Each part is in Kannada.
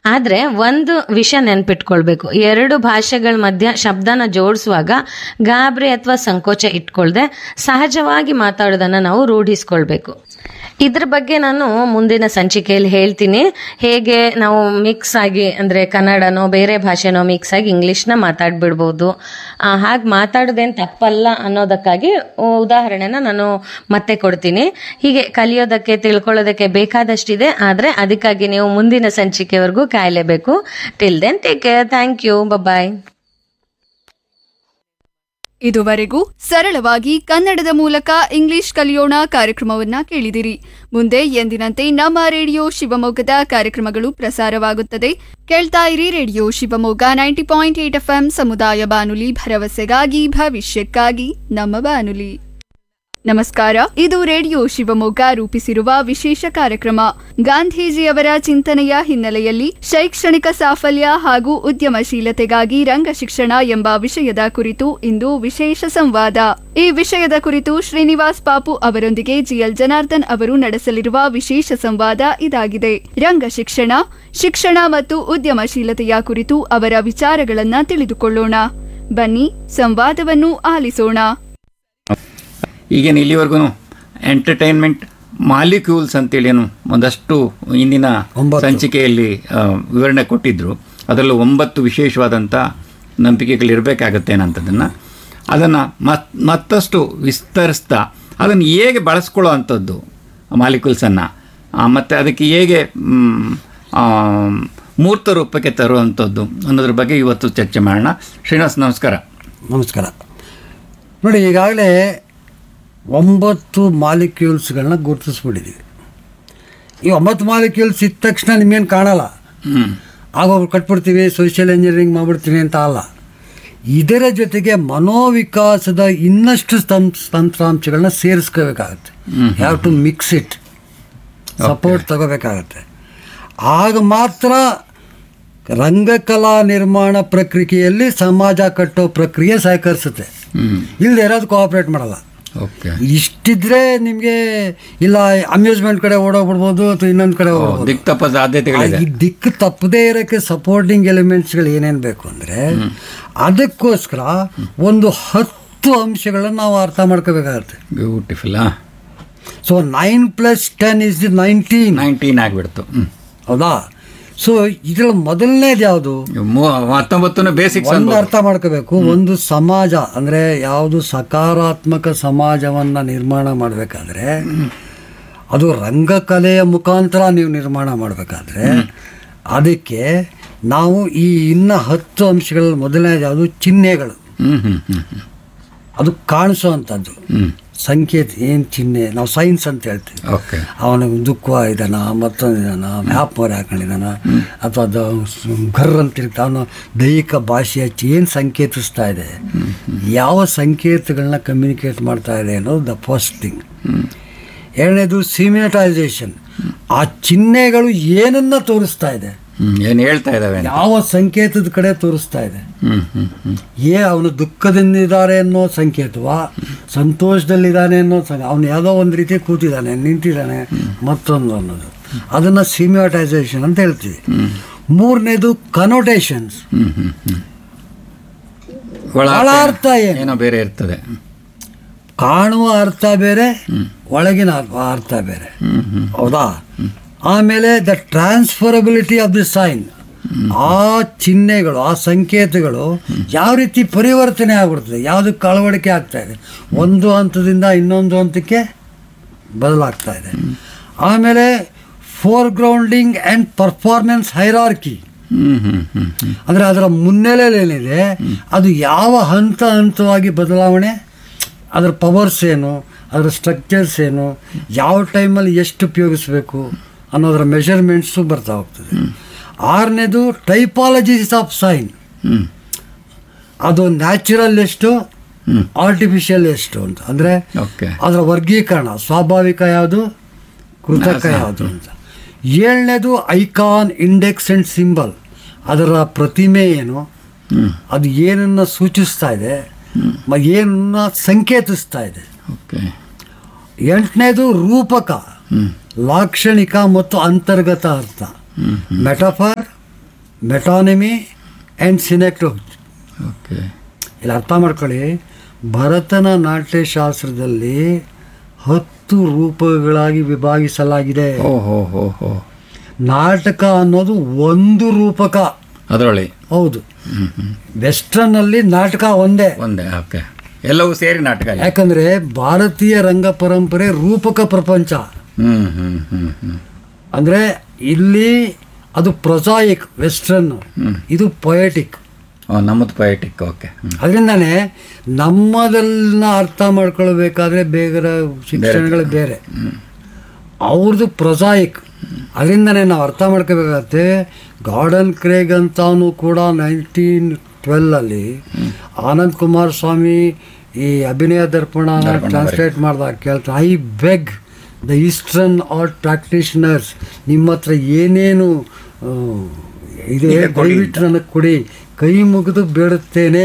ಆದ್ರೆ ಒಂದು ವಿಷಯ ನೆನ್ಪಿಟ್ಕೊಳ್ಬೇಕು ಎರಡು ಭಾಷೆಗಳ ಮಧ್ಯ ಶಬ್ದನ ಜೋಡಿಸುವಾಗ ಗಾಬರಿ ಅಥವಾ ಸಂಕೋಚ ಇಟ್ಕೊಳ್ದೆ ಸಹಜವಾಗಿ ಮಾತಾಡೋದನ್ನ ನಾವು ರೂಢಿಸ್ಕೊಳ್ಬೇಕು ಇದ್ರ ಬಗ್ಗೆ ನಾನು ಮುಂದಿನ ಸಂಚಿಕೆಯಲ್ಲಿ ಹೇಳ್ತೀನಿ ಹೇಗೆ ನಾವು ಮಿಕ್ಸ್ ಆಗಿ ಅಂದ್ರೆ ಕನ್ನಡನೋ ಬೇರೆ ಭಾಷೆನೋ ಮಿಕ್ಸ್ ಆಗಿ ಇಂಗ್ಲಿಷ್ನ ಮಾತಾಡ್ಬಿಡ್ಬೋದು ಹಾಗೆ ಮಾತಾಡೋದೇನು ತಪ್ಪಲ್ಲ ಅನ್ನೋದಕ್ಕಾಗಿ ಉದಾಹರಣೆನ ನಾನು ಮತ್ತೆ ಕೊಡ್ತೀನಿ ಹೀಗೆ ಕಲಿಯೋದಕ್ಕೆ ತಿಳ್ಕೊಳ್ಳೋದಕ್ಕೆ ಬೇಕಾದಷ್ಟಿದೆ ಆದರೆ ಅದಕ್ಕಾಗಿ ನೀವು ಮುಂದಿನ ಸಂಚಿಕೆವರೆಗೂ ಕಾಯಲೇಬೇಕು till then take care thank you bye ಇದುವರೆಗೂ ಸರಳವಾಗಿ ಕನ್ನಡದ ಮೂಲಕ ಇಂಗ್ಲಿಷ್ ಕಲಿಯೋಣ ಕಾರ್ಯಕ್ರಮವನ್ನ ಕೇಳಿದಿರಿ ಮುಂದೆ ಎಂದಿನಂತೆ ನಮ್ಮ ರೇಡಿಯೋ ಶಿವಮೊಗ್ಗದ ಕಾರ್ಯಕ್ರಮಗಳು ಪ್ರಸಾರವಾಗುತ್ತದೆ ಕೇಳ್ತಾ ಇರಿ radio Shivamogga ninety point eight F ಸಮುದಾಯ ಬಾನುಲಿ ಭರವಸೆಗಾಗಿ ಭವಿಷ್ಯಕ್ಕಾಗಿ ನಮ್ಮ ಬಾನುಲಿ ನಮಸ್ಕಾರ ಇದು ರೇಡಿಯೋ ಶಿವಮೊಗ್ಗ ರೂಪಿಸಿರುವ ವಿಶೇಷ ಕಾರ್ಯಕ್ರಮ ಗಾಂಧೀಜಿಯವರ ಚಿಂತನೆಯ ಹಿನ್ನೆಲೆಯಲ್ಲಿ ಶೈಕ್ಷಣಿಕ ಸಾಫಲ್ಯ ಹಾಗೂ ಉದ್ಯಮಶೀಲತೆಗಾಗಿ ರಂಗ ಶಿಕ್ಷಣ ಎಂಬ ವಿಷಯದ ಕುರಿತು ಇಂದು ವಿಶೇಷ ಸಂವಾದ ಈ ವಿಷಯದ ಕುರಿತು ಶ್ರೀನಿವಾಸ್ ಪಾಪು ಅವರೊಂದಿಗೆ ಜಿಎಲ್ ಜನಾರ್ದನ್ ಅವರು ನಡೆಸಲಿರುವ ವಿಶೇಷ ಸಂವಾದ ಇದಾಗಿದೆ ರಂಗ ಶಿಕ್ಷಣ ಶಿಕ್ಷಣ ಮತ್ತು ಉದ್ಯಮಶೀಲತೆಯ ಕುರಿತು ಅವರ ವಿಚಾರಗಳನ್ನ ತಿಳಿದುಕೊಳ್ಳೋಣ ಬನ್ನಿ ಸಂವಾದವನ್ನು ಆಲಿಸೋಣ ಈಗೇನು ಇಲ್ಲಿವರೆಗೂ ಎಂಟರ್ಟೈನ್ಮೆಂಟ್ ಮಾಲಿಕ್ಯೂಲ್ಸ್ ಅಂತೇಳಿ ಏನು ಒಂದಷ್ಟು ಇಂದಿನ ಸಂಚಿಕೆಯಲ್ಲಿ ಆ, ವಿವರಣೆ ಕೊಟ್ಟಿದ್ದರು ಅದರಲ್ಲೂ ಒಂಬತ್ತು ವಿಶೇಷವಾದಂಥ ನಂಬಿಕೆಗಳಿರಬೇಕಾಗತ್ತೆ ಅನ್ನೋಂಥದ್ದನ್ನು ಅದನ್ನು ಮತ್ ಮತ್ತಷ್ಟು ವಿಸ್ತರಿಸ್ತಾ ಅದನ್ನು ಹೇಗೆ ಬಳಸ್ಕೊಳ್ಳೋ ಅಂಥದ್ದು ಮಾಲಿಕ್ಯೂಲ್ಸನ್ನು ಮತ್ತು ಅದಕ್ಕೆ ಹೇಗೆ ಮ್, ಆ, ಮೂರ್ತ ರೂಪಕ್ಕೆ ತರುವಂಥದ್ದು ಅನ್ನೋದ್ರ ಬಗ್ಗೆ ಇವತ್ತು ಚರ್ಚೆ ಮಾಡೋಣ ಶ್ರೀನಿವಾಸ್ ನಮಸ್ಕಾರ ನಮಸ್ಕಾರ ನೋಡಿ ಈಗಾಗಲೇ ಒಂಬತ್ತು ಮಾಲಿಕ್ಯೂಲ್ಸ್ಗಳನ್ನ ಗುರುತಿಸ್ಬಿಟ್ಟಿದ್ದೀವಿ ಈ ಒಂಬತ್ತು ಮಾಲಿಕ್ಯೂಲ್ಸ್ ಇದ್ದ ತಕ್ಷಣ ನಿಮ್ಗೇನು ಕಾಣಲ್ಲ ಹ್ಞೂ ಆಗೋಗ್ರು ಕಟ್ಬಿಡ್ತೀವಿ ಸೋಷಿಯಲ್ ಇಂಜಿನಿಯರಿಂಗ್ ಮಾಡ್ಬಿಡ್ತೀವಿ ಅಂತ ಅಲ್ಲ ಇದರ ಜೊತೆಗೆ ಮನೋವಿಕಾಸದ ಇನ್ನಷ್ಟು ತಂ- ತಂತ್ರಾಂಶಗಳನ್ನ ಸೇರಿಸ್ಕೋಬೇಕಾಗತ್ತೆ have to mix it support ತಗೋಬೇಕಾಗತ್ತೆ ಆಗ ಮಾತ್ರ ರಂಗಕಲಾ ನಿರ್ಮಾಣ ಪ್ರಕ್ರಿಯೆಯಲ್ಲಿ ಸಮಾಜ ಕಟ್ಟೋ ಪ್ರಕ್ರಿಯೆ ಸಹಕರಿಸುತ್ತೆ ಹ್ಞೂ ಇಲ್ಲದೆ ಇರೋದು ಕೋಆಪ್ರೇಟ್ ಮಾಡಲ್ಲ ಓಕೆ ಇಷ್ಟಿದ್ರೆ ನಿಮಗೆ ಇಲ್ಲ ಅಮ್ಯೂಸ್ಮೆಂಟ್ ಕಡೆ ಓಡೋಗ್ಬಿಡ್ಬೋದು ಅಥವಾ ಇನ್ನೊಂದು ಕಡೆ ಹೋಗ್ಬೋದು ದಿಕ್ ತಪ್ಪ ಸಾಧ್ಯತೆಗಳಿದೆ ಈ ದಿಕ್ಕು ತಪ್ಪದೇ ಇರೋಕ್ಕೆ ಸಪೋರ್ಟಿಂಗ್ ಎಲಿಮೆಂಟ್ಸ್ಗಳು ಏನೇನು ಬೇಕು ಅಂದರೆ ಅದಕ್ಕೋಸ್ಕರ ಒಂದು ಹತ್ತು ಅಂಶಗಳನ್ನು ನಾವು ಅರ್ಥ ಮಾಡ್ಕೋಬೇಕಾಗತ್ತೆ beautiful so nine plus ten is the nineteen nineteen ಆಗಿಬಿಡ್ತು ಹೌದಾ ಸೊ ಇದ್ರಲ್ಲಿ ಮೊದಲನೇದು ಯಾವುದು ಹತ್ತೊಂಬತ್ತು ಬೇಸಿಕ್ಸ್ ಒಂದು ಅರ್ಥ ಮಾಡ್ಕೋಬೇಕು ಒಂದು ಸಮಾಜ ಅಂದರೆ ಯಾವುದು ಸಕಾರಾತ್ಮಕ ಸಮಾಜವನ್ನು ನಿರ್ಮಾಣ ಮಾಡಬೇಕಾದ್ರೆ ಅದು ರಂಗಕಲೆಯ ಮುಖಾಂತರ ನೀವು ನಿರ್ಮಾಣ ಮಾಡಬೇಕಾದ್ರೆ ಅದಕ್ಕೆ ನಾವು ಈ ಇನ್ನ ಹತ್ತು ಅಂಶಗಳಲ್ಲಿ ಮೊದಲನೇದು ಯಾವುದು ಚಿಹ್ನೆಗಳು ಹ್ಮ್ ಹ್ಮ್ ಹ್ಮ್ ಹ್ಮ್ ಅದು ಕಾಣಿಸೋ ಅಂಥದ್ದು ಹ್ಮ್ ಸಂಕೇತ ಏನು ಚಿಹ್ನೆ ನಾವು ಸೈನ್ಸ್ ಅಂತ ಹೇಳ್ತೀವಿ ಓಕೆ ಅವನಿಗೆ ದುಃಖ ಇದ್ದಾನ ಮತ್ತೊಂದು ಇದ್ದಾನ ಮ್ಯಾಪ್ ಮರೆ ಹಾಕೊಂಡಿದ್ದಾನ ಅಥವಾ ಅದು ಘರ್ ಅಂತ ಇರ್ತಾ ಅವನು ದೈಹಿಕ ಭಾಷೆಯ ಏನು ಸಂಕೇತಿಸ್ತಾ ಇದೆ ಯಾವ ಸಂಕೇತಗಳನ್ನ ಕಮ್ಯುನಿಕೇಟ್ ಮಾಡ್ತಾ ಇದೆ ಅನ್ನೋದು ದ ಫಸ್ಟ್ ಥಿಂಗ್ ಎರಡನೇದು ಸಿಮಿನಟೈಸೇಷನ್ ಆ ಚಿಹ್ನೆಗಳು ಏನನ್ನ ತೋರಿಸ್ತಾ ಇದೆ ಹ್ಮ್ ಏನು ಹೇಳ್ತಾ ಇದ್ದಾವೆ ಅಂತ. ಯಾವ ಸಂಕೇತದ ಕಡೆ ತೋರಿಸ್ತಾ ಇದೆ ಹ್ಮ್ ಹ್ಮ್ ಹ್ಮ್ ಏ ಅವನು ದುಃಖದಿಂದಿದ್ದಾರೆ ಅನ್ನೋ ಸಂಕೇತವ ಸಂತೋಷದಲ್ಲಿದ್ದಾನೆ ಅನ್ನೋ ಸಂಕ ಅವನು ಯಾವುದೋ ಒಂದು ರೀತಿ ಕೂತಿದ್ದಾನೆ ನಿಂತಿದ್ದಾನೆ ಮತ್ತೊಂದು ಅನ್ನೋದು ಅದನ್ನು ಸಿಮಿಯೋಟೈಸೇಷನ್ ಅಂತ ಹೇಳ್ತೀವಿ ಮೂರನೇದು ಕನೋಟೇಷನ್ಸ್ ಹ್ಮ್ ಹ್ಮ್ ಹ್ಮ್ ಒಳ ಒಳ ಅರ್ಥ ಏನು? ಏನೋ ಬೇರೆ ಇರ್ತದೆ ಕಾಣುವ ಅರ್ಥ ಬೇರೆ ಒಳಗಿನ ಅರ್ಥ ಬೇರೆ ಹ್ಮ್ ಹ್ಮ್ ಹೌದಾ ಆಮೇಲೆ the transferability of the sign ಆ ಚಿಹ್ನೆಗಳು ಆ ಸಂಕೇತಗಳು ಯಾವ ರೀತಿ ಪರಿವರ್ತನೆ ಆಗ್ಬಿಡ್ತದೆ ಯಾವುದಕ್ಕೆ ಅಳವಡಿಕೆ ಆಗ್ತಾ ಇದೆ ಒಂದು ಹಂತದಿಂದ ಇನ್ನೊಂದು ಹಂತಕ್ಕೆ ಬದಲಾಗ್ತಾ ಇದೆ ಆಮೇಲೆ foregrounding and performance hierarchy hmm hmm hmm hmm ಅಂದರೆ ಅದರ ಮುನ್ನೆಲೆಯಲ್ಲಿ ಏನಿದೆ ಅದು ಯಾವ ಹಂತ ಹಂತವಾಗಿ ಬದಲಾವಣೆ ಅದರ ಪವರ್ಸ್ ಏನು ಅದರ ಸ್ಟ್ರಕ್ಚರ್ಸ್ ಏನು ಯಾವ ಟೈಮಲ್ಲಿ ಎಷ್ಟು ಉಪಯೋಗಿಸ್ಬೇಕು ಅನ್ನೋದರ ಮೆಷರ್ಮೆಂಟ್ಸು ಬರ್ತಾ ಹೋಗ್ತದೆ ಆರನೇದು ಟೈಪಾಲಜೀಸ್ ಆಫ್ ಸೈನ್ ಹ್ಮ್ ಅದು ನ್ಯಾಚುರಲ್ ಎಷ್ಟು ಆರ್ಟಿಫಿಷಿಯಲ್ ಎಷ್ಟು ಅಂತ ಅಂದರೆ ಓಕೆ ಅದರ ವರ್ಗೀಕರಣ ಸ್ವಾಭಾವಿಕ ಯಾವುದು ಕೃತಕ ಯಾವುದು ಅಂತ ಏಳನೇದು ಐಕಾನ್ ಇಂಡೆಕ್ಸ್ ಆ್ಯಂಡ್ ಸಿಂಬಲ್ ಅದರ ಪ್ರತಿಮೆ ಏನು ಹ್ಮ್ ಅದು ಏನನ್ನ ಸೂಚಿಸ್ತಾ ಇದೆ ಮ- ಏನನ್ನ ಸಂಕೇತಿಸ್ತಾ ಇದೆ ಓಕೆ ಎಂಟನೇದು ರೂಪಕ ಹ್ಮ್ ಲಾಕ್ಷಣಿಕ ಮತ್ತು ಅಂತರ್ಗತ ಅರ್ಥ metaphor metonymy and synecdoche okay ಇಲ್ಲಿ ಅರ್ಥ ಮಾಡ್ಕೊಳ್ಳಿ ಭರತನ ನಾಟ್ಯಶಾಸ್ತ್ರದಲ್ಲಿ ಹತ್ತು ರೂಪಗಳಾಗಿ ವಿಭಾಗಿಸಲಾಗಿದೆ ಓ ಹೋ ಹೋ ಹೋ ನಾಟಕ ಅನ್ನೋದು ಒಂದು ರೂಪಕ ಅದರೊಳಗೆ ಹೌದು ಹ್ಞೂ ಹ್ಞೂ ವೆಸ್ಟರ್ನಲ್ಲಿ ನಾಟಕ ಒಂದೇ ಒಂದೇ ಓಕೆ ಎಲ್ಲವೂ ಸೇರಿ ನಾಟಕ ಇದೆ ಯಾಕಂದ್ರೆ ಭಾರತೀಯ ರಂಗ ಪರಂಪರೆ ರೂಪಕ ಪ್ರಪಂಚ ಹ್ಞೂ ಹ್ಞೂ ಹ್ಞೂ ಹ್ಞೂ ಅಂದ್ರೆ ಇಲ್ಲಿ ಅದು ಪ್ರೊಸಾಯಿಕ್ ವೆಸ್ಟರ್ನ್ ಇದು ಪೊಯೆಟಿಕ್ ಓ ನಮ್ಮದು ಪೊಯೆಟಿಕ್ ಓಕೆ ಹ್ಞೂ ಅದರಿಂದನೇ ನಮ್ಮದನ್ನ ಅರ್ಥ ಮಾಡ್ಕೊಳ್ಬೇಕಾದ್ರೆ ಬೇಗರ ಶಿಕ್ಷಣಗಳು ಬೇರೆ ಅವ್ರದ್ದು ಪ್ರೊಸಾಯಿಕ್ ಅದರಿಂದನೇ ನಾವು ಅರ್ಥ ಮಾಡ್ಕೋಬೇಕಾಗತ್ತೆ ಗಾರ್ಡನ್ ಕ್ರೇಗ್ ಅಂತಾನು ಕೂಡ ನೈನ್ಟೀನ್ ಟ್ವೆಲ್ಲಲ್ಲಿ ಆನಂದ್ ಕುಮಾರ್ ಸ್ವಾಮಿ ಈ ಅಭಿನಯ ದರ್ಪಣ ಟ್ರಾನ್ಸ್ಲೇಟ್ ಮಾಡಿದಾಗ ಕೇಳ್ತಾರೆ I beg the eastern art practitioners ನಿಮ್ಮ ಹತ್ರ ಏನೇನು ಆ, ಇದೆ ಇದೆ ಕೊಡಿ ದಯವಿಟ್ಟು ನನಗೆ ಕೊಡಿ ಕೈ ಮುಗಿದು ಬೇಡುತ್ತೇನೆ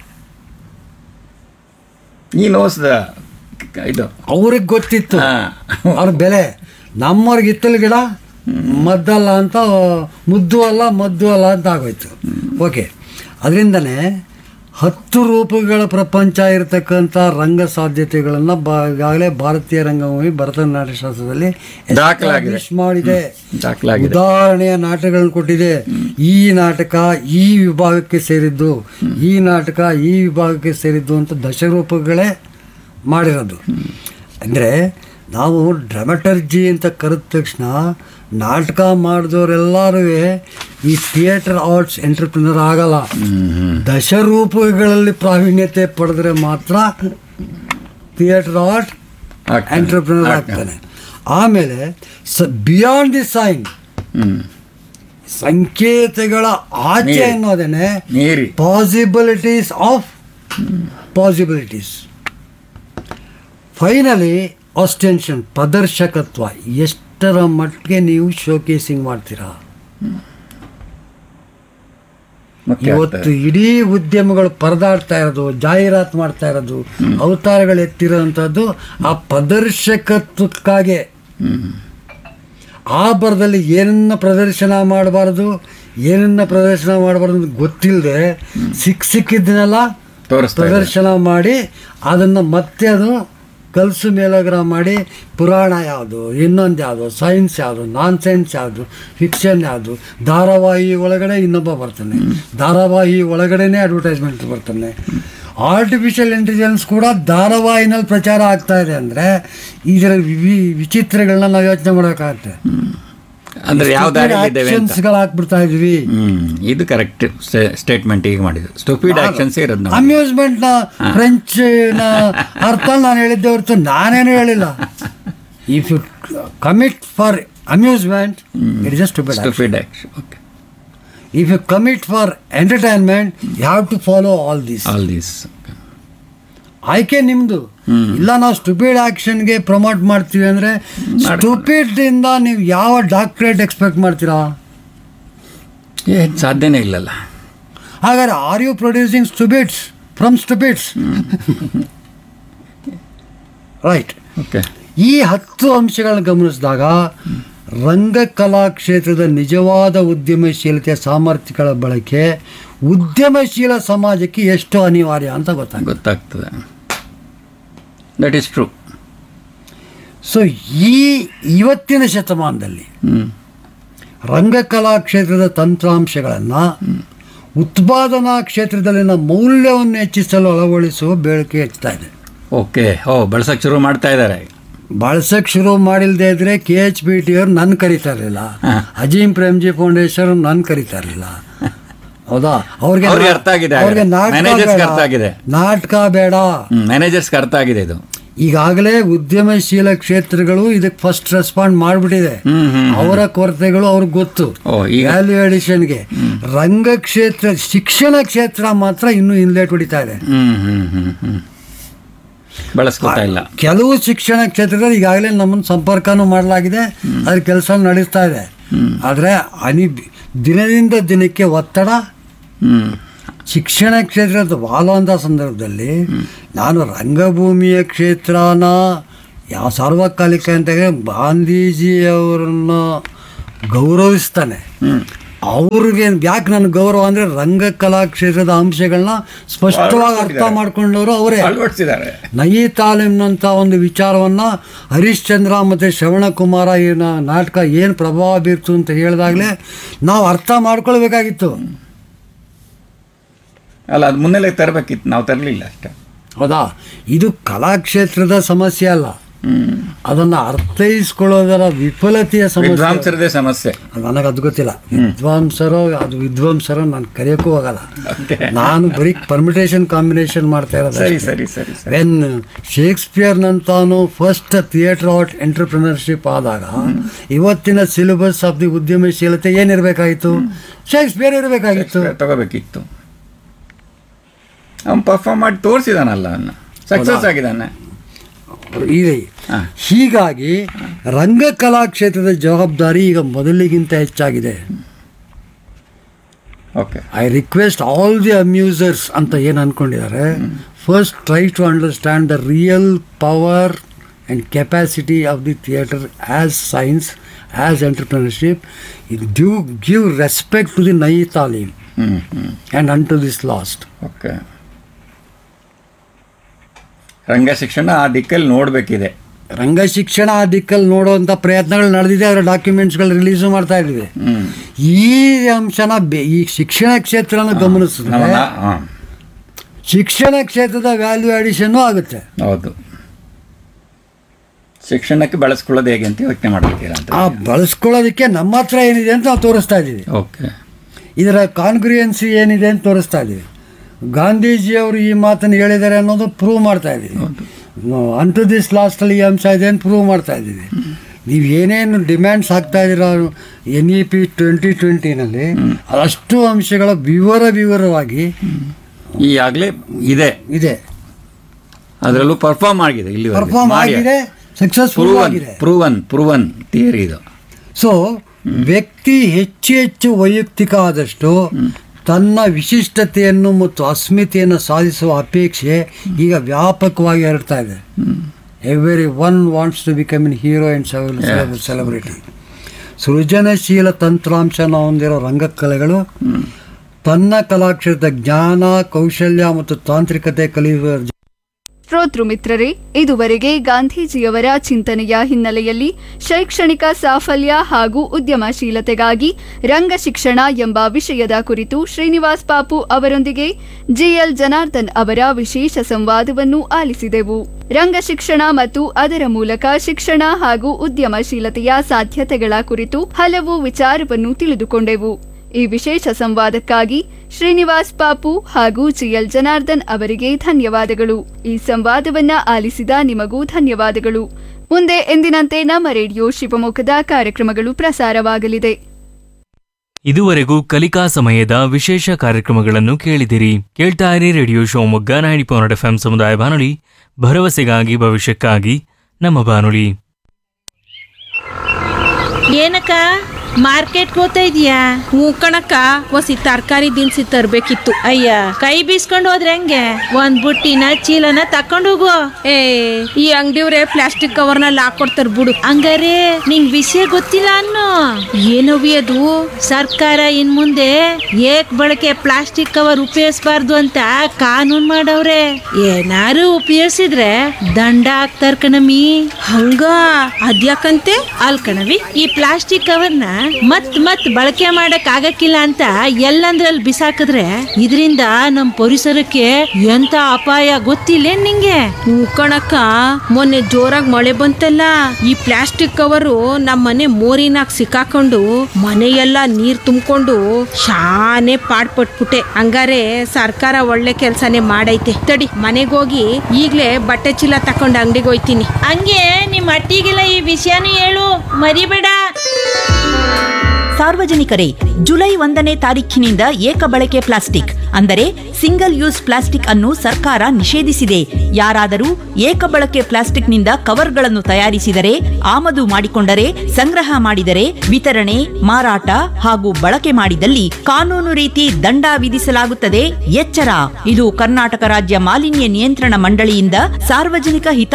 ಈ ನೋಸ್ದ ಇದು ಅವ್ರಿಗೆ ಗೊತ್ತಿತ್ತು ಹಾ. ಅವ್ರ ಬೆಲೆ ನಮ್ಮವ್ರಿಗೆ ಇತ್ತಲ್ ಗಿಡ ಮದ್ದಲ್ಲ ಅಂತ ಮುದ್ದು ಅಲ್ಲ ಮದ್ದು ಅಲ್ಲ ಅಂತ ಆಗೋಯ್ತು ಓಕೆ ಅದರಿಂದನೇ ಹತ್ತು ರೂಪಗಳ ಪ್ರಪಂಚ ಇರತಕ್ಕಂಥ ರಂಗ ಸಾಧ್ಯತೆಗಳನ್ನು ಬ ಈಗಾಗಲೇ ಭಾರತೀಯ ರಂಗಭೂಮಿ ಭರತನಾಟ್ಯ ಶಾಸ್ತ್ರದಲ್ಲಿ ದಾಖಲಾಗಿದೆ. establish ಮಾಡಿದೆ ದಾಖಲಾಗಿದೆ ಉದಾಹರಣೆಯ ನಾಟಕಗಳನ್ನು ಕೊಟ್ಟಿದೆ ಈ ನಾಟಕ ಈ ವಿಭಾಗಕ್ಕೆ ಸೇರಿದ್ದು ಈ ನಾಟಕ ಈ ವಿಭಾಗಕ್ಕೆ ಸೇರಿದ್ದು ಅಂತ ದಶರೂಪಗಳೇ ಮಾಡಿರೋದು ಅಂದರೆ ನಾವು ಡ್ರಮಟರ್ಜಿ ಅಂತ ಕರೆದ ತಕ್ಷಣ ನಾಟಕ ಮಾಡಿದವರೆಲ್ಲರೂ ಈ ಥಿಯೇಟರ್ ಆರ್ಟ್ಸ್ ಎಂಟರ್ಪ್ರಿನರ್ ಆಗಲ್ಲ ದಶರೂಪಗಳಲ್ಲಿ ಪ್ರಾವೀಣ್ಯತೆ ಪಡೆದ್ರೆ ಮಾತ್ರ ಥಿಯೇಟರ್ ಆರ್ಟ್ ಆಗ್ತಾನೆ. ಎಂಟರ್ಪ್ರಿನರ್ ಆಗ್ತಾನೆ ಆಮೇಲೆ ಸ ಬಿಯಾಂಡ್ ದಿ ಸೈನ್ ಹ್ಞೂ ಸಂಕೇತಗಳ ಆಚೆ ಮೀರಿ. ಅನ್ನೋದೇನೆ ಮೀರಿ possibilities of possibilities finally ostension ಪ್ರದರ್ಶಕತ್ವ ಎಷ್ಟರ ಮಟ್ಟಿಗೆ ನೀವು ಶೋಕೇಸಿಂಗ್ ಮಾಡ್ತೀರಾ ಮುಖ್ಯ ಇವತ್ತು ಆಗ್ತದೆ. ಇಡೀ ಉದ್ಯಮಗಳು ಪರದಾಡ್ತಾ ಇರೋದು ಜಾಹೀರಾತು ಮಾಡ್ತಾ ಇರೋದು ಅವತಾರಗಳು ಎತ್ತಿರೋಂಥದ್ದು ಆ ಪ್ರದರ್ಶಕತ್ವಕ್ಕಾಗೆ ಆ ಬರದಲ್ಲಿ ಏನನ್ನ ಪ್ರದರ್ಶನ ಮಾಡಬಾರ್ದು ಏನನ್ನ ಪ್ರದರ್ಶನ ಮಾಡಬಾರ್ದು ಅಂತ ಗೊತ್ತಿಲ್ಲದೆ ಸಿಕ್ ಸಿಕ್ಕಿದ್ದನ್ನೆಲ್ಲ ತೋರಿಸ್ತಾ ಇದ್ದಾರೆ. ಪ್ರದರ್ಶನ ಮಾಡಿ ಅದನ್ನು ಮತ್ತೆ ಅದು ಕಲಸು ಮೇಲೋಗ್ರ ಮಾಡಿ ಪುರಾಣ ಯಾವುದು ಇನ್ನೊಂದು ಯಾವುದು ಸೈನ್ಸ್ ಯಾವುದು ನಾನ್ ಸೈನ್ಸ್ ಯಾವುದು ಫಿಕ್ಷನ್ ಯಾವುದು ಧಾರಾವಾಹಿ ಒಳಗಡೆ ಇನ್ನೊಬ್ಬ ಬರ್ತಾನೆ ಧಾರಾವಾಹಿ ಒಳಗಡೆನೇ ಅಡ್ವರ್ಟೈಸ್ಮೆಂಟ್ ಬರ್ತಾನೆ ಆರ್ಟಿಫಿಷಿಯಲ್ ಇಂಟೆಲಿಜೆನ್ಸ್ ಕೂಡ ಧಾರಾವಾಹಿನಲ್ಲಿ ಪ್ರಚಾರ ಆಗ್ತಾ ಇದೆ ಅಂದರೆ ಇದರ ವಿ ವಿಚಿತ್ರಗಳನ್ನ ನಾವು ಯೋಚನೆ ಮಾಡಬೇಕಾಗತ್ತೆ ಅಂದ್ರೆ ಯಾವ ದಾರಿಯಲ್ಲಿದ್ದೇವೆ ಅಂತ ಆಕ್ಷನ್ಸ್ಗಳು ಹಾಕ್ಬಿಡ್ತಾ ಇದೀವಿ ಹ್ಮ್ ಇದು ಕರೆಕ್ಟ್ ಸ್ಟೇಟ್ಮೆಂಟ್ ಈಗ ಮಾಡಿದ್ದು ಸ್ಟುಪಿಡ್ ಆಕ್ಷನ್ಸ್ ಇರೋದು ನಾವು ಅಮ್ಯೂಸ್ಮೆಂಟ್ ನ ಫ್ರೆಂಚ್ ನ ಅರ್ಥ ನಾನು ಹೇಳಿದ್ದೆ ಹೊರತು ನಾನೇನು ಹೇಳಿಲ್ಲ if you commit for amusement it is stupid stupid action okay if you commit for entertainment you have to follow all these all these ಆಯ್ಕೆ ನಿಮ್ದು ಇಲ್ಲ ನಾವು ಸ್ಟುಪಿಡ್ ಆಕ್ಷನ್ಗೆ ಪ್ರಮೋಟ್ ಮಾಡ್ತೀವಿ ಅಂದ್ರೆ ಸ್ಟುಪಿಡ್ ಇಂದ ನೀವು ಯಾವ ಡಾಕ್ಟ್ರೇಟ್ ಎಕ್ಸ್ಪೆಕ್ಟ್ ಮಾಡ್ತೀರಾ ಏನು ಸಾಧ್ಯನೇ ಇಲ್ಲಲ್ಲ ಹಾಗಾದ್ರೆ are you producing stupids from stupids right okay ಈ ಹತ್ತು ಅಂಶಗಳನ್ನು ಗಮನಿಸಿದಾಗ ರಂಗಕಲಾ ಕ್ಷೇತ್ರದ ನಿಜವಾದ ಉದ್ಯಮಶೀಲತೆಯ ಸಾಮರ್ಥ್ಯಗಳ ಬಳಕೆ ಉದ್ಯಮಶೀಲ ಸಮಾಜಕ್ಕೆ ಎಷ್ಟು ಅನಿವಾರ್ಯ ಅಂತ ಗೊತ್ತಾಗುತ್ತೆ ಗೊತ್ತಾಗ್ತದೆ ದಟ್ ಈಸ್ ಟ್ರೂ ಸೊ ಈ ಇವತ್ತಿನ ಶತಮಾನದಲ್ಲಿ ಹ್ಞೂ ರಂಗಕಲಾ ಕ್ಷೇತ್ರದ ತಂತ್ರಾಂಶಗಳನ್ನು ಉತ್ಪಾದನಾ ಕ್ಷೇತ್ರದಲ್ಲಿನ ಮೌಲ್ಯವನ್ನು ಹೆಚ್ಚಿಸಲು ಅಳವಡಿಸುವ ಬೇಡಿಕೆ ಹೆಚ್ಚುತ್ತಾ ಇದೆ ಓಕೆ ಓ ಬಳಸಕ್ಕೆ ಶುರು ಮಾಡ್ತಾ ಇದ್ದಾರೆ ಬಳಸಕ್ಕೆ ಶುರು ಮಾಡಿಲ್ದೇ ಇದ್ರೆ ಕೆ ಎಚ್ ಬಿ ಟಿ ಅವ್ರು ನನ್ನ ಕರಿತಾ ಇರಲಿಲ್ಲ ಹಾ. ಅಜೀಮ್ ಪ್ರೇಮ್ಜಿ ಫೌಂಡೇಶನ್ ನನ್ನ ಕರಿತಾ ಇರಲಿಲ್ಲ ಹೌದಾ ಅವ್ರಿಗೆ ಅವ್ರಿಗೆ ಅರ್ಥ ಆಗಿದೆ ಅವ್ರಿಗೆ ಹಾಗಾದ್ರೆ. ನಾಟಕ Managers ಗೆ ಬೇಡ. ಅರ್ಥ ಆಗಿದೆ. ನಾಟಕ ಬೇಡ ಮ್ಯಾನೇಜರ್ಸ್ಗೆ ಅರ್ಥ ಆಗಿದೆ ಇದು ಈಗಾಗಲೇ ಉದ್ಯಮಶೀಲ ಕ್ಷೇತ್ರಗಳು ಇದಕ್ಕೆ ಫಸ್ಟ್ ರೆಸ್ಪಾಂಡ್ ಮಾಡಿಬಿಟ್ಟಿದೆ ಹ್ಮ್, ಹ್ಮ್, ಅವರ ಕೊರತೆಗಳು ಅವ್ರಿಗೆ ಗೊತ್ತು ಓ, ಈಗ- ವ್ಯಾಲ್ಯೂ ಎಡಿಷನ್ಗೆ ರಂಗಕ್ಷೇತ್ರ ಶಿಕ್ಷಣ ಕ್ಷೇತ್ರ ಮಾತ್ರ ಇನ್ನೂ ಇನ್ಲೇಟ್ ಹೊಡಿತಾ ಇದೆ ಹ್ಮ್ ಹ್ಮ್ ಹ್ಮ್ ಹ್ಮ್ ಬಳಸ್ಕೊತಾ ಇಲ್ಲ ಕೆಲವು ಶಿಕ್ಷಣ ಕ್ಷೇತ್ರದಲ್ಲಿ ಈಗಾಗಲೇ ನಮ್ಮನ್ನು ಸಂಪರ್ಕನೂ ಮಾಡಲಾಗಿದೆ ಅದ್ರ ಕೆಲಸ ನಡೆಸ್ತಾ ಇದೆ ಆದರೆ ಅನಿ ದಿನದಿಂದ ದಿನಕ್ಕೆ ಒತ್ತಡ ಹ್ಮ್ ಶಿಕ್ಷಣ ಕ್ಷೇತ್ರದ ವಾಲುವಂಥ ಸಂದರ್ಭದಲ್ಲಿ ನಾನು ರಂಗಭೂಮಿಯ ಕ್ಷೇತ್ರನ ಯಾವ ಸಾರ್ವಕಾಲಿಕ ಅಂತ ಗಾಂಧೀಜಿಯವರನ್ನು ಗೌರವಿಸ್ತಾನೆ ಅವ್ರಿಗೆ ಯಾಕೆ ನನ್ನ ಗೌರವ ಅಂದರೆ ರಂಗಕಲಾ ಕ್ಷೇತ್ರದ ಅಂಶಗಳನ್ನ ಸ್ಪಷ್ಟವಾಗಿ ಅರ್ಥ ಮಾಡ್ಕೊಂಡವರು ಅವರೇ ಅಳವಡಿಸಿದ್ದಾರೆ ನಯಿ ತಾಲೀಮ್ನಂಥ ಒಂದು ವಿಚಾರವನ್ನು ಹರಿಶ್ಚಂದ್ರ ಮತ್ತು ಶ್ರವಣಕುಮಾರ ಈ ನಾ- ನಾಟಕ ಏನು ಪ್ರಭಾವ ಬೀರ್ತು ಅಂತ ಹೇಳಿದಾಗಲೇ ನಾವು ಅರ್ಥ ಮಾಡ್ಕೊಳ್ಬೇಕಾಗಿತ್ತು ಅಲ್ಲ ಅದು ಮುನ್ನೆಲೆ ತರಬೇಕಿತ್ತು ನಾವು ತರಲಿಲ್ಲ ಅಷ್ಟೇ ಹೌದಾ ಇದು ಕಲಾಕ್ಷೇತ್ರದ ಸಮಸ್ಯೆ ಅಲ್ಲ ಹ್ಮ್ ಅದನ್ನು ಅರ್ಥೈಸ್ಕೊಳ್ಳೋದರ ವಿಫಲತೆಯ ಸಮಸ್ಯೆ ವಿದ್ವಾಂಸರದೇ ಸಮಸ್ಯೆ ನನಗೆ ಅದು ಗೊತ್ತಿಲ್ಲ ವಿದ್ವಾಂಸರು ಅದು ವಿದ್ವಾಂಸರು ನಾನು ಕರೆಯೋಕ್ಕೂ ಹೋಗಲ್ಲ ನಾನು ಬರೀ ಪರ್ಮಿಟೇಷನ್ ಕಾಂಬಿನೇಷನ್ ಮಾಡ್ತಾ ಇರೋದು ಸರಿ ಅಷ್ಟೇ. ಸರಿ ಸರಿ ಸರಿ ವೆನ್ ಶೇಕ್ಸ್ಪಿಯರ್ನಂತಾನು ಫಸ್ಟ್ ಥಿಯೇಟರ್ ಆರ್ಟ್ ಎಂಟರ್ಪ್ರಿನರ್ಶಿಪ್ ಆದಾಗ ಇವತ್ತಿನ ಸಿಲೆಬಸ್ ಆಫ್ ದಿ ಉದ್ಯಮಶೀಲತೆ ಏನಿರಬೇಕಾಗಿತ್ತು ಶೇಕ್ಸ್ಪಿಯರ್ ಇರಬೇಕಾಗಿತ್ತು ತಗೋಬೇಕಿತ್ತು ಅವ್ನು ಪರ್ಫಾರ್ಮ್ ಮಾಡಿ ತೋರಿಸಿದಾನಲ್ಲ ಅವನ್ನ ಸಕ್ಸಸ್ ಆಗಿದ್ದಾನೆ ಇದೆ ಹಾ. ಹೀಗಾಗಿ ರಂಗಕಲಾ ಕ್ಷೇತ್ರದ ಜವಾಬ್ದಾರಿ ಈಗ ಮೊದಲಿಗಿಂತ ಹೆಚ್ಚಾಗಿದೆ okay I request all the amusers ಅಂತ ಏನು ಅಂದ್ಕೊಂಡಿದ್ದಾರೆ first try to understand the real power and capacity of the theatre as science as entrepreneurship due give respect to the Nai Talim hmm hmm and unto this last okay ರಂಗ ಶಿಕ್ಷಣ ಆ ದಿಕ್ಕಲ್ಲಿ ನೋಡಬೇಕಿದೆ ರಂಗ ಶಿಕ್ಷಣ ಆ ದಿಕ್ಕಲ್ಲಿ ನೋಡುವಂಥ ಪ್ರಯತ್ನಗಳು ನಡೆದಿದೆ ಅದರ ಡಾಕ್ಯುಮೆಂಟ್ಸ್ಗಳು ರಿಲೀಸು ಮಾಡ್ತಾ ಇದ್ದೀವಿ ಹ್ಮ್ ಈ ಅಂಶನ ಬೆ- ಈ ಶಿಕ್ಷಣ ಕ್ಷೇತ್ರನ ಗಮನಿಸಿದ್ರೆ ನಮ್ಮನ್ನ ಹಾಂ ಶಿಕ್ಷಣ ಕ್ಷೇತ್ರದ ವ್ಯಾಲ್ಯೂ ಅಡಿಷನ್ನು ಆಗುತ್ತೆ ಹೌದು ಶಿಕ್ಷಣಕ್ಕೆ ಬಳಸ್ಕೊಳ್ಳೋದು ಹೇಗೆ ಅಂತ ಯೋಚನೆ ಮಾಡಬೇಕಿಲ್ಲ ಅಂತ ಆ ಬಳಸ್ಕೊಳ್ಳೋದಕ್ಕೆ ನಮ್ಮ ಹತ್ರ ಏನಿದೆ ಅಂತ ನಾವು ತೋರಿಸ್ತಾ ಇದ್ದೀವಿ ಓಕೆ ಇದರ ಕಾನ್ಗ್ರಿಯನ್ಸಿ ಏನಿದೆ ಅಂತ ತೋರಿಸ್ತಾ ಇದ್ದೀವಿ ಗಾಂಧೀಜಿಯವರು ಈ ಮಾತನ್ನು ಹೇಳಿದ್ದಾರೆ ಅನ್ನೋದು ಪ್ರೂವ್ ಮಾಡ್ತಾ ಇದ್ದೀವಿ ಅನ್ ಟು ದಿಸ್ ಲಾಸ್ಟಲ್ಲಿ ಈ ಅಂಶ ಇದೆ ಅಂತ ಪ್ರೂವ್ ಮಾಡ್ತಾ ಇದ್ದೀವಿ ನೀವು ಏನೇನು ಡಿಮ್ಯಾಂಡ್ಸ್ ಹಾಕ್ತಾ ಇದ್ದೀರ ಎನ್ ಇ ಪಿ ಟ್ವೆಂಟಿ ಟ್ವೆಂಟಿನಲ್ಲಿ ಅಷ್ಟು ಅಂಶಗಳ ವಿವರ ವಿವರವಾಗಿ ಈಗಾಗಲೇ ಇದೆ ಇದೆ ಅದರಲ್ಲೂ ಪರ್ಫಾರ್ಮ್ ಆಗಿದೆ ಇಲ್ಲಿ ಪರ್ಫಾರ್ಮ್ ಆಗಿದೆ ಸಕ್ಸಸ್ಫುಲ್ ಪ್ರೂವನ್ ಆಗಿದೆ ಪ್ರೂವನ್ ಪ್ರೂವನ್ ಥಿಯರಿ ಇದು ಸೊ ವ್ಯಕ್ತಿ ಹೆಚ್ಚು ಹೆಚ್ಚು ವೈಯಕ್ತಿಕ ಆದಷ್ಟು ತನ್ನ ವಿಶಿಷ್ಟತೆಯನ್ನು ಮತ್ತು ಅಸ್ಮಿತೆಯನ್ನು ಸಾಧಿಸುವ ಅಪೇಕ್ಷೆ ಈಗ ವ್ಯಾಪಕವಾಗಿ ಹರಡ್ತಾ ಇದೆ everyone wants to become in hero and celebrity ಸೃಜನಶೀಲ ತಂತ್ರಾಂಶನ ಹೊಂದಿರೋ ರಂಗಕಲೆಗಳು ತನ್ನ ಕಲಾಕ್ಷೇತ್ರದ ಜ್ಞಾನ ಕೌಶಲ್ಯ ಮತ್ತು ತಾಂತ್ರಿಕತೆ ಕಲಿಯುವ ಶ್ರೋತೃ ಮಿತ್ರರೇ ಇದುವರೆಗೆ ಗಾಂಧೀಜಿಯವರ ಚಿಂತನೆಯ ಹಿನ್ನೆಲೆಯಲ್ಲಿ ಶೈಕ್ಷಣಿಕ ಸಾಫಲ್ಯ ಹಾಗೂ ಉದ್ಯಮಶೀಲತೆಗಾಗಿ ರಂಗ ಶಿಕ್ಷಣ ಎಂಬ ವಿಷಯದ ಕುರಿತು ಶ್ರೀನಿವಾಸ್ ಪಾಪು ಅವರೊಂದಿಗೆ ಜಿಎಲ್ ಜನಾರ್ದನ್ ಅವರ ವಿಶೇಷ ಸಂವಾದವನ್ನು ಆಲಿಸಿದೆವು ರಂಗ ಶಿಕ್ಷಣ ಮತ್ತು ಅದರ ಮೂಲಕ ಶಿಕ್ಷಣ ಹಾಗೂ ಉದ್ಯಮಶೀಲತೆಯ ಸಾಧ್ಯತೆಗಳ ಕುರಿತು ಹಲವು ವಿಚಾರವನ್ನು ತಿಳಿದುಕೊಂಡೆವು ಈ ವಿಶೇಷ ಸಂವಾದಕ್ಕಾಗಿ ಶ್ರೀನಿವಾಸ್ ಪಾಪು ಹಾಗೂ ಜಿಎಲ್ ಜನಾರ್ದನ್ ಅವರಿಗೆ ಧನ್ಯವಾದಗಳು ಈ ಸಂವಾದವನ್ನ ಆಲಿಸಿದ ನಿಮಗೂ ಧನ್ಯವಾದಗಳು ಮುಂದೆ ಎಂದಿನಂತೆ ನಮ್ಮ ರೇಡಿಯೋ ಶಿವಮೊಗ್ಗದ ಕಾರ್ಯಕ್ರಮಗಳು ಪ್ರಸಾರವಾಗಲಿದೆ ಇದುವರೆಗೂ ಕಲಿಕಾ ಸಮಯದ ವಿಶೇಷ ಕಾರ್ಯಕ್ರಮಗಳನ್ನು ಕೇಳಿದಿರಿ ಕೇಳ್ತಾ ಇರಿ radio Shivamogga ninety point F ಸಮುದಾಯ ಬಾನುಲಿ ಭರವಸೆಗಾಗಿ ಭವಿಷ್ಯಕ್ಕಾಗಿ ನಮ್ಮ ಬಾನುಲಿ ಏನಕ್ಕ ಮಾರ್ಕೆಟ್ ಹೋಗ್ತಾ ಇದೀಯಾ ಹ್ಞೂ ಕಣಕ್ಕ ಒಸಿ ತರಕಾರಿ ದಿನಸಿ ತರ್ಬೇಕಿತ್ತು ಅಯ್ಯ ಕೈ ಬೀಸ್ಕೊಂಡು ಹೋದ್ರೆ ಹೆಂಗೆ ಒಂದ್ ಬುಟ್ಟಿನ ಚೀಲನ ತಕೊಂಡು ಹೋಗು ಏ ಈ ಅಂಗಡಿಯವ್ರೆ ಪ್ಲಾಸ್ಟಿಕ್ ಕವರ್ನಲ್ಲಿ ಹಾಕೊಡ್ತಾರ ಬಿಡು ಹಂಗಾರೆ ನಿಂಗ್ ವಿಷಯ ಗೊತ್ತಿಲ್ಲ ಅನ್ನು ಏನವಿ ಅದು ಸರ್ಕಾರ ಇನ್ ಮುಂದೆ ಏಕ್ ಬಳಕೆ ಪ್ಲಾಸ್ಟಿಕ್ ಕವರ್ ಉಪಯೋಗಿಸಬಾರ್ದು ಅಂತ ಕಾನೂನ್ ಮಾಡವ್ರೆ ಏನಾರು ಉಪಯೋಗಿಸಿದ್ರೆ ದಂಡ ಹಾಕ್ತಾರ ಕಣಮಿ ಹಂಗ ಅದ್ಯಾಕಂತೆ ಅಲ್ ಕಣವಿ ಈ ಪ್ಲಾಸ್ಟಿಕ್ ಕವರ್ನ ಮತ್ ಮತ್ ಬಳಕೆ ಮಾಡಕ್ ಆಗಕ್ಕಿಲ್ಲ ಅಂತ ಎಲ್ಲಂದ್ರಲ್ಲಿ ಬಿಸಾಕಿದ್ರೆ ಇದರಿಂದ ನಮ್ ಪರಿಸರಕ್ಕೆ ಎಂತ ಅಪಾಯ ಗೊತ್ತಿಲ್ಲ ನಿಂಗೆ ಹ್ಞೂ ಕಣಕ್ಕ ಮೊನ್ನೆ ಜೋರಾಗಿ ಮಳೆ ಬಂತಲ್ಲ ಈ ಪ್ಲಾಸ್ಟಿಕ್ ಕವರು ನಮ್ಮ ಮನೆ ಮೋರಿನಾಗ ಸಿಕ್ಕಾಕೊಂಡು ಮನೆಯೆಲ್ಲ ನೀರ್ ತುಂಬಿಕೊಂಡು ಶಾನೆ ಪಾಡ್ಪಟ್ಬಿಟ್ಟೆ ಹಂಗಾರೆ ಸರ್ಕಾರ ಒಳ್ಳೆ ಕೆಲ್ಸನೇ ಮಾಡೈತೆ ತಡಿ ಮನೆಗೋಗಿ ಈಗ್ಲೇ ಬಟ್ಟೆ ಚೀಲ ತಕೊಂಡು ಅಂಗಡಿಗೆ ಹೋಯ್ತೀನಿ ಹಂಗೆ ನಿಮ್ ಅಟ್ಟಿಗೆಲ್ಲ ಈ ವಿಷಯನೂ ಹೇಳು ಮರಿಬೇಡ ಸಾರ್ವಜನಿಕರೇ ಜುಲೈ ಒಂದನೇ ತಾರೀಖಿನಿಂದ ಏಕ ಬಳಕೆ ಪ್ಲಾಸ್ಟಿಕ್ ಅಂದರೆ ಸಿಂಗಲ್ ಯೂಸ್ ಪ್ಲಾಸ್ಟಿಕ್ ಅನ್ನು ಸರ್ಕಾರ ನಿಷೇಧಿಸಿದೆ ಯಾರಾದರೂ ಏಕ ಬಳಕೆ ಪ್ಲಾಸ್ಟಿಕ್ನಿಂದ ಕವರ್ಗಳನ್ನು ತಯಾರಿಸಿದರೆ ಆಮದು ಮಾಡಿಕೊಂಡರೆ ಸಂಗ್ರಹ ಮಾಡಿದರೆ ವಿತರಣೆ ಮಾರಾಟ ಹಾಗೂ ಬಳಕೆ ಮಾಡಿದಲ್ಲಿ ಕಾನೂನು ರೀತಿ ದಂಡ ವಿಧಿಸಲಾಗುತ್ತದೆ ಎಚ್ಚರ ಇದು ಕರ್ನಾಟಕ ರಾಜ್ಯ ಮಾಲಿನ್ಯ ನಿಯಂತ್ರಣ ಮಂಡಳಿಯಿಂದ ಸಾರ್ವಜನಿಕ ಹಿತ